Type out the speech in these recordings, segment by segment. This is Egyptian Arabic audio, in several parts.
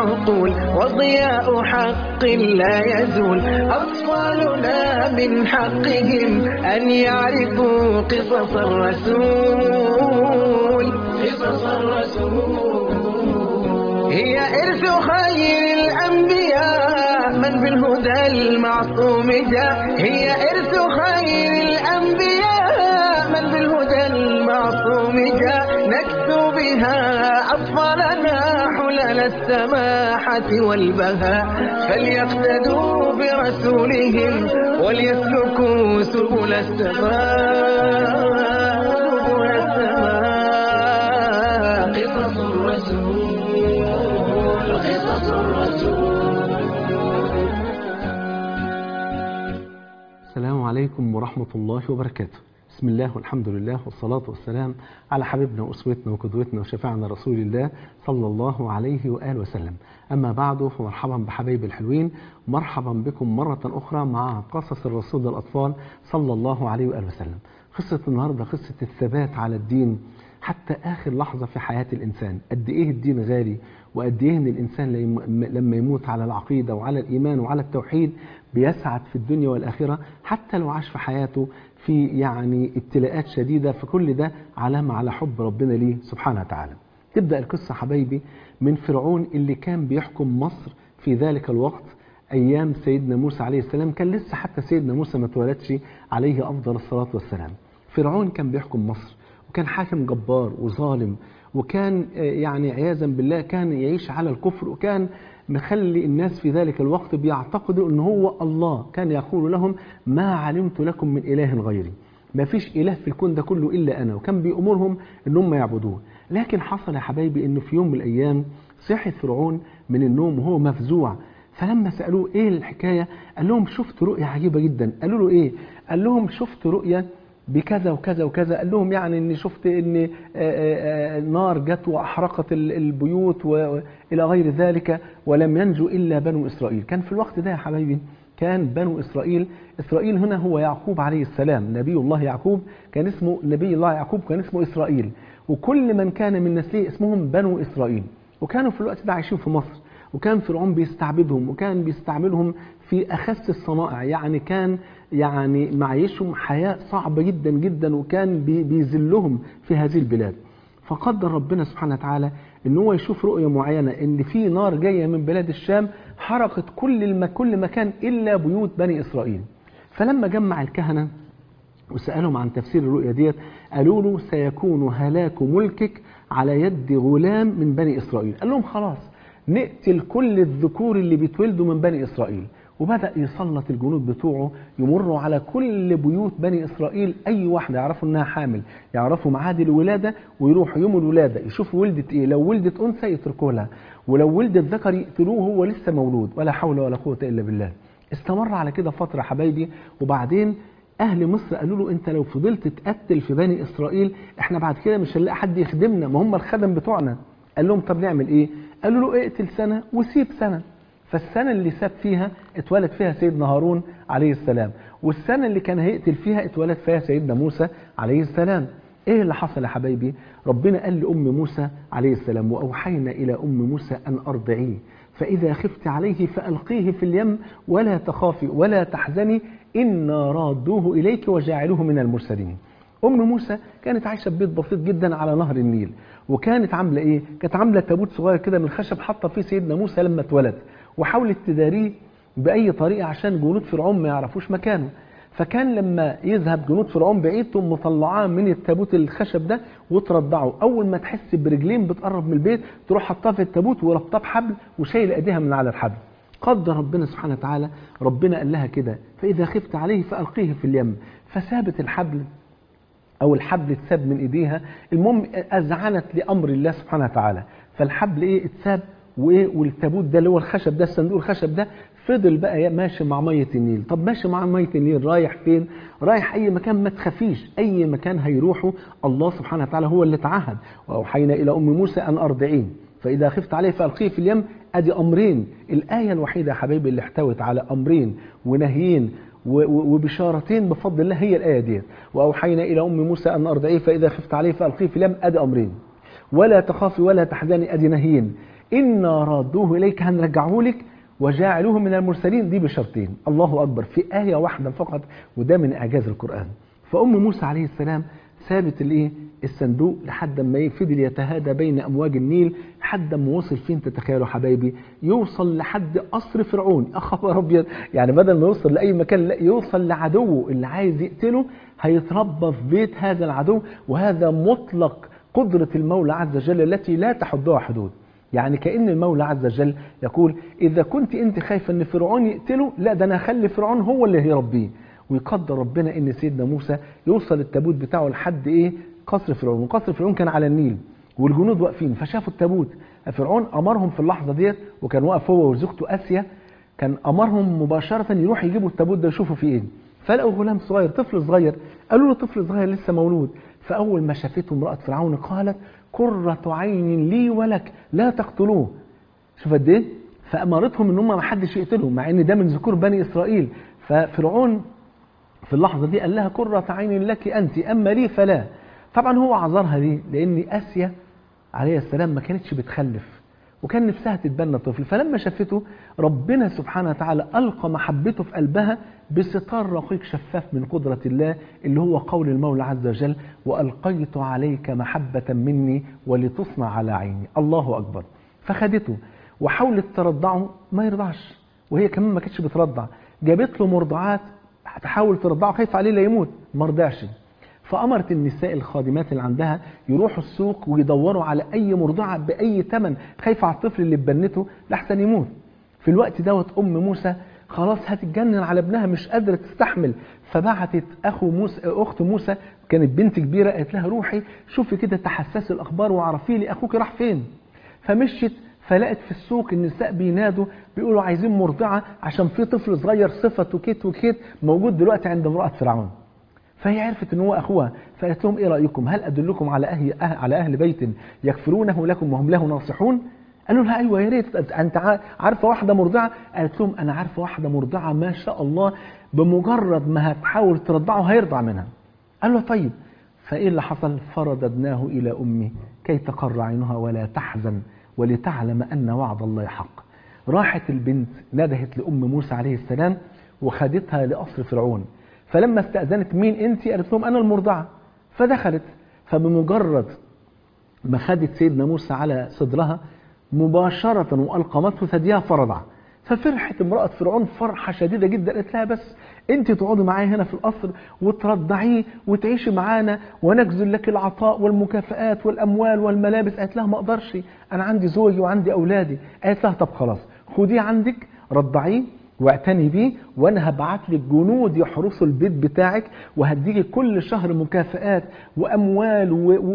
العقول وضياء حق لا يزول أطفالنا من حقهم أن يعرفوا قصص الرسول قصص الرسول هي إرث خير الأنبياء من بالهدى المعصوم جاء هي إرث خير الأنبياء من بالهدى المعصوم جاء نكسو بها أطفالنا حلل السماحة والبهاء فليقتدوا برسولهم وليسلكوا سبل السماء سبل السماء قصص الرسول قصص الرسول السلام عليكم ورحمة الله وبركاته بسم الله والحمد لله والصلاة والسلام على حبيبنا وأسوتنا وقدوتنا وشفاعنا رسول الله صلى الله عليه وآله وسلم أما بعد فمرحبا بحبايبي الحلوين مرحبا بكم مرة أخرى مع قصص الرسول للأطفال صلى الله عليه وآله وسلم قصة النهاردة قصة الثبات على الدين حتى آخر لحظة في حياة الإنسان قد إيه الدين غالي وقد إيه إن الإنسان لما يموت على العقيدة وعلى الإيمان وعلى التوحيد بيسعد في الدنيا والآخرة حتى لو عاش في حياته في يعني ابتلاءات شديدة فكل ده علامة على حب ربنا ليه سبحانه وتعالى تبدأ القصة حبايبي من فرعون اللي كان بيحكم مصر في ذلك الوقت أيام سيدنا موسى عليه السلام كان لسه حتى سيدنا موسى ما اتولدش عليه أفضل الصلاة والسلام فرعون كان بيحكم مصر وكان حاكم جبار وظالم وكان يعني عياذا بالله كان يعيش على الكفر وكان مخلي الناس في ذلك الوقت بيعتقدوا ان هو الله كان يقول لهم ما علمت لكم من اله غيري ما فيش اله في الكون ده كله الا انا وكان بيامرهم ان هم يعبدوه لكن حصل يا حبايبي انه في يوم من الايام صحي فرعون من النوم وهو مفزوع فلما سالوه ايه الحكايه قال لهم شفت رؤيه عجيبه جدا قالوا له ايه قال لهم شفت رؤيه بكذا وكذا وكذا قال لهم يعني اني شفت ان نار جت واحرقت البيوت والى غير ذلك ولم ينجو الا بنو اسرائيل كان في الوقت ده يا حبايبي كان بنو اسرائيل اسرائيل هنا هو يعقوب عليه السلام نبي الله يعقوب كان اسمه نبي الله يعقوب كان اسمه اسرائيل وكل من كان من نسله اسمهم بنو اسرائيل وكانوا في الوقت ده عايشين في مصر وكان فرعون بيستعبدهم وكان بيستعملهم في اخس الصنائع يعني كان يعني معيشهم حياة صعبة جدا جدا وكان بيذلهم في هذه البلاد فقدر ربنا سبحانه وتعالى ان هو يشوف رؤية معينة ان في نار جاية من بلاد الشام حرقت كل الم... كل مكان الا بيوت بني اسرائيل فلما جمع الكهنة وسألهم عن تفسير الرؤية ديت قالوا له سيكون هلاك ملكك على يد غلام من بني اسرائيل قال لهم خلاص نقتل كل الذكور اللي بيتولدوا من بني اسرائيل وبدأ يسلط الجنود بتوعه يمروا على كل بيوت بني إسرائيل أي واحدة يعرفوا أنها حامل يعرفوا ميعاد الولادة ويروحوا يوم الولادة يشوفوا ولدت إيه لو ولدت أنثى يتركوا لها ولو ولدت ذكر يقتلوه هو لسه مولود ولا حول ولا قوة إلا بالله استمر على كده فترة حبايبي وبعدين أهل مصر قالوا له أنت لو فضلت تقتل في بني إسرائيل إحنا بعد كده مش هنلاقي حد يخدمنا ما هم الخدم بتوعنا قال لهم طب نعمل إيه قالوا له اقتل سنة وسيب سنة فالسنة اللي ساب فيها اتولد فيها سيدنا هارون عليه السلام والسنة اللي كان هيقتل فيها اتولد فيها سيدنا موسى عليه السلام ايه اللي حصل يا حبايبي ربنا قال لأم موسى عليه السلام وأوحينا إلى أم موسى أن أرضعيه فإذا خفت عليه فألقيه في اليم ولا تخافي ولا تحزني إنا رادوه إليك وجاعلوه من المرسلين أم موسى كانت عايشة في بيت بسيط جدا على نهر النيل وكانت عاملة إيه؟ كانت عاملة تابوت صغير كده من الخشب حاطة فيه سيدنا موسى لما اتولد وحاولت تداريه بأي طريقة عشان جنود فرعون ما يعرفوش مكانه فكان لما يذهب جنود فرعون بعيد تقوم مطلعاه من التابوت الخشب ده وترضعه اول ما تحس برجلين بتقرب من البيت تروح حطاه في التابوت وربطاه بحبل وشايل ايديها من على الحبل قدر ربنا سبحانه وتعالى ربنا قال لها كده فاذا خفت عليه فالقيه في اليم فسابت الحبل او الحبل اتساب من ايديها المهم اذعنت لامر الله سبحانه وتعالى فالحبل ايه اتساب وايه والتابوت ده اللي هو الخشب ده الصندوق الخشب ده فضل بقى ماشي مع ميه النيل طب ماشي مع ميه النيل رايح فين رايح اي مكان ما تخافيش اي مكان هيروحه الله سبحانه وتعالى هو اللي تعهد واوحينا الى ام موسى ان ارضعين فاذا خفت عليه فالقيه في اليم ادي امرين الايه الوحيده يا حبايبي اللي احتوت على امرين ونهيين وبشارتين بفضل الله هي الايه ديت واوحينا الى ام موسى ان ارضعيه فاذا خفت عليه فالقيه في اليم ادي امرين ولا تخافي ولا تحزني ادي نهيين إنا رادوه إليك هنرجعه لك وجاعلوه من المرسلين دي بشرطين الله أكبر في آية واحدة فقط وده من إعجاز القرآن فأم موسى عليه السلام سابت الايه الصندوق لحد ما فضل يتهادى بين امواج النيل لحد ما وصل فين تتخيلوا حبايبي يوصل لحد قصر فرعون يا خبر ابيض يعني بدل ما يوصل لاي مكان لا يوصل لعدوه اللي عايز يقتله هيتربى في بيت هذا العدو وهذا مطلق قدرة المولى عز وجل التي لا تحدها حدود يعني كأن المولى عز وجل يقول إذا كنت أنت خايفة أن فرعون يقتله لا ده أنا أخلي فرعون هو اللي هيربيه ويقدر ربنا ان سيدنا موسى يوصل التابوت بتاعه لحد ايه قصر فرعون وقصر فرعون كان على النيل والجنود واقفين فشافوا التابوت فرعون امرهم في اللحظه ديت وكان واقف هو وزوجته اسيا كان امرهم مباشره يروح يجيبوا التابوت ده يشوفوا فيه ايه فلقوا غلام صغير طفل صغير قالوا له طفل صغير لسه مولود فاول ما شافته امراه فرعون قالت قرة عين لي ولك لا تقتلوه شوف قد ايه فامرتهم ان هم ما حدش يقتله مع ان ده من ذكور بني اسرائيل ففرعون في اللحظة دي قال لها قرة عين لك أنت أما لي فلا طبعا هو عذرها ليه لأن آسيا عليه السلام ما كانتش بتخلف وكان نفسها تتبنى طفل فلما شافته ربنا سبحانه وتعالى ألقى محبته في قلبها بستار رقيق شفاف من قدرة الله اللي هو قول المولى عز وجل وألقيت عليك محبة مني ولتصنع على عيني الله أكبر فخدته وحاولت ترضعه ما يرضعش وهي كمان ما كانتش بترضع جابت له مرضعات هتحاول ترضعه خايف عليه لا يموت ما رضعش فأمرت النساء الخادمات اللي عندها يروحوا السوق ويدوروا على أي مرضعة بأي ثمن خايفة على الطفل اللي ببنته لحسن يموت في الوقت دوت أم موسى خلاص هتتجنن على ابنها مش قادرة تستحمل فبعتت أخو موسى أخت موسى كانت بنت كبيرة قالت لها روحي شوفي كده تحسسي الأخبار وعرفي لي أخوك راح فين فمشيت فلقت في السوق النساء بينادوا بيقولوا عايزين مرضعة عشان في طفل صغير صفته كيت وكيت موجود دلوقتي عند امرأة فرعون فهي عرفت ان هو اخوها فقالت لهم ايه رايكم هل ادلكم على اهل أهل على اهل بيت يكفرونه لكم وهم له ناصحون قالوا لها ايوه يا ريت انت عارفه واحده مرضعه قالت لهم انا عارفه واحده مرضعه ما شاء الله بمجرد ما هتحاول ترضعه هيرضع منها قال له طيب فايه اللي حصل فرددناه الى امه كي تقر عينها ولا تحزن ولتعلم أن وعد الله حق راحت البنت ندهت لأم موسى عليه السلام وخدتها لقصر فرعون فلما استأذنت مين أنت قالت لهم أنا المرضعة فدخلت فبمجرد ما خدت سيدنا موسى على صدرها مباشرة وألقمته ثديها فرضع ففرحت امرأة فرعون فرحة شديدة جدا قالت لها بس انت تقعدي معايا هنا في القصر وترضعيه وتعيشي معانا ونجزل لك العطاء والمكافآت والأموال والملابس قالت لها ما اقدرش أنا عندي زوجي وعندي أولادي قالت لها طب خلاص خديه عندك رضعيه واعتني بيه وانا هبعت لك جنود يحرسوا البيت بتاعك وهديكي كل شهر مكافآت واموال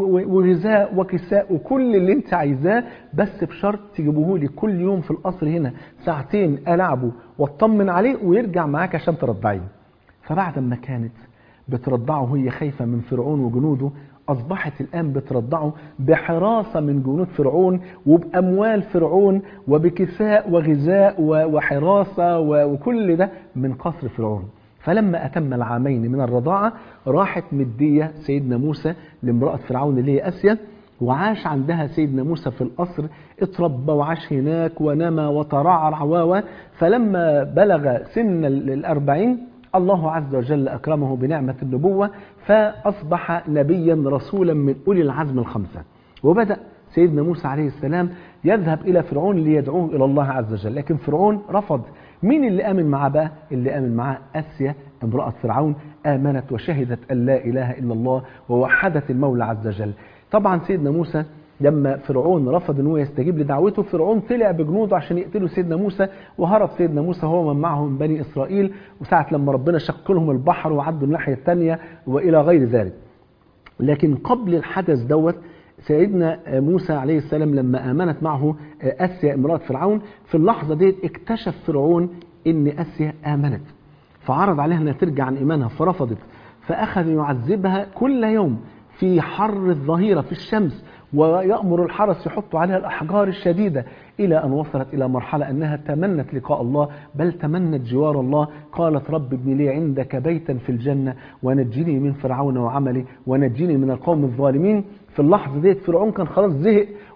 وغذاء وكساء وكل اللي انت عايزاه بس بشرط تجيبوه لي كل يوم في القصر هنا ساعتين العبه واطمن عليه ويرجع معاك عشان ترضعيه فبعد ما كانت بترضعه وهي خايفه من فرعون وجنوده أصبحت الآن بترضعه بحراسة من جنود فرعون وبأموال فرعون وبكساء وغذاء وحراسة وكل ده من قصر فرعون فلما أتم العامين من الرضاعة راحت مدية سيدنا موسى لامرأة فرعون اللي هي أسيا وعاش عندها سيدنا موسى في القصر اتربى وعاش هناك ونمى وترعرع و فلما بلغ سن الأربعين الله عز وجل أكرمه بنعمة النبوة فأصبح نبيا رسولا من أولي العزم الخمسة وبدأ سيدنا موسى عليه السلام يذهب إلى فرعون ليدعوه إلى الله عز وجل لكن فرعون رفض مين اللي آمن معاه بقى اللي آمن معاه أسيا امرأة فرعون آمنت وشهدت أن لا إله إلا الله ووحدت المولى عز وجل طبعا سيدنا موسى لما فرعون رفض ان هو يستجيب لدعوته فرعون طلع بجنوده عشان يقتلوا سيدنا موسى وهرب سيدنا موسى هو من معه من بني اسرائيل وساعه لما ربنا شق لهم البحر وعدوا الناحيه الثانيه والى غير ذلك. لكن قبل الحدث دوت سيدنا موسى عليه السلام لما امنت معه اسيا امراه فرعون في اللحظه ديت اكتشف فرعون ان اسيا امنت فعرض عليها انها ترجع عن ايمانها فرفضت فاخذ يعذبها كل يوم في حر الظهيره في الشمس ويأمر الحرس يحط عليها الأحجار الشديدة إلى أن وصلت إلى مرحلة أنها تمنت لقاء الله بل تمنت جوار الله قالت رب ابن لي عندك بيتا في الجنة ونجني من فرعون وعملي ونجني من القوم الظالمين في اللحظة ديت فرعون كان خلاص زهق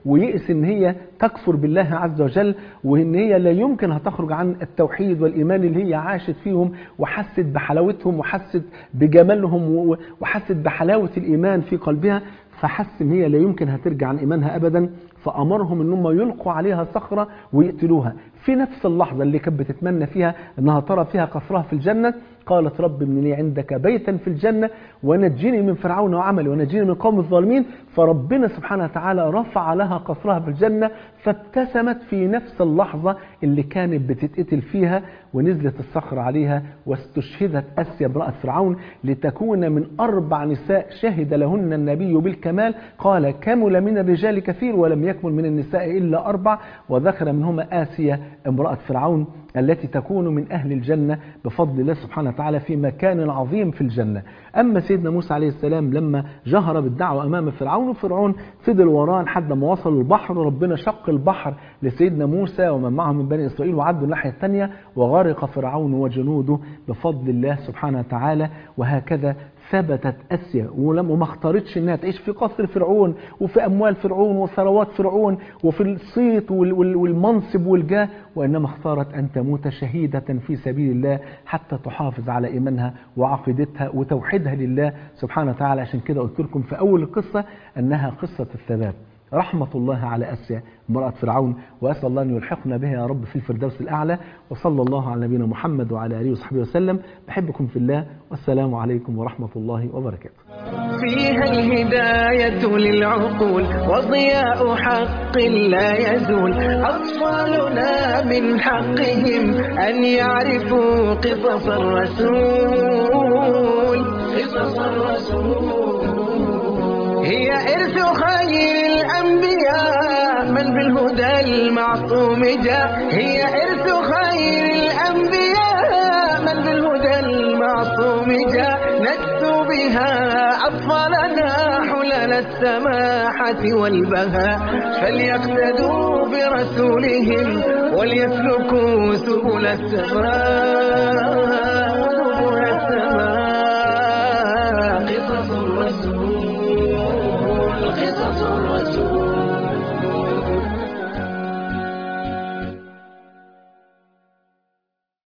ويئس ان هي تكفر بالله عز وجل وان هي لا يمكن هتخرج عن التوحيد والايمان اللي هي عاشت فيهم وحست بحلاوتهم وحست بجمالهم و- وحست بحلاوه الايمان في قلبها فحس ان هي لا يمكن هترجع عن ايمانها ابدا فامرهم ان هم يلقوا عليها صخره ويقتلوها في نفس اللحظه اللي كانت بتتمنى فيها انها ترى فيها قصرها في الجنه قالت رب ابن لي عندك بيتا في الجنه ونجني من فرعون وعملي ونجني من قوم الظالمين فربنا سبحانه وتعالى رفع لها قصرها في الجنه فابتسمت في نفس اللحظه اللي كانت بتتقتل فيها ونزلت الصخره عليها واستشهدت اسيا امراه فرعون لتكون من اربع نساء شهد لهن النبي بالكمال قال كمل من الرجال كثير ولم يكمل من النساء الا اربع وذكر منهما اسيا امراه فرعون التي تكون من أهل الجنة بفضل الله سبحانه وتعالى في مكان عظيم في الجنة أما سيدنا موسى عليه السلام لما جهر بالدعوة أمام فرعون وفرعون فضل وراه لحد ما وصل البحر وربنا شق البحر لسيدنا موسى ومن معه من بني إسرائيل وعدوا الناحية الثانية وغرق فرعون وجنوده بفضل الله سبحانه وتعالى وهكذا ثبتت اسيا ولم وما اختارتش انها تعيش في قصر فرعون وفي اموال فرعون وثروات فرعون وفي الصيت وال- وال- والمنصب والجاه وانما اختارت ان تموت شهيده في سبيل الله حتى تحافظ على ايمانها وعقيدتها وتوحيدها لله سبحانه وتعالى عشان كده قلت لكم في اول القصه انها قصه الثبات رحمة الله على أسيا امرأة فرعون وأسأل الله أن يلحقنا بها يا رب في الفردوس الأعلى وصلى الله على نبينا محمد وعلى آله وصحبه وسلم بحبكم في الله والسلام عليكم ورحمة الله وبركاته فيها الهداية للعقول وضياء حق لا يزول أطفالنا من حقهم أن يعرفوا قصص الرسول قصص الرسول هي إرث خير الأنبياء من بالهدى المعصوم جاء هي إرث خير الأنبياء من بالهدى المعصوم جاء نكسو بها أطفالنا حلل السماحة والبهاء فليقتدوا برسولهم وليسلكوا سبل السماء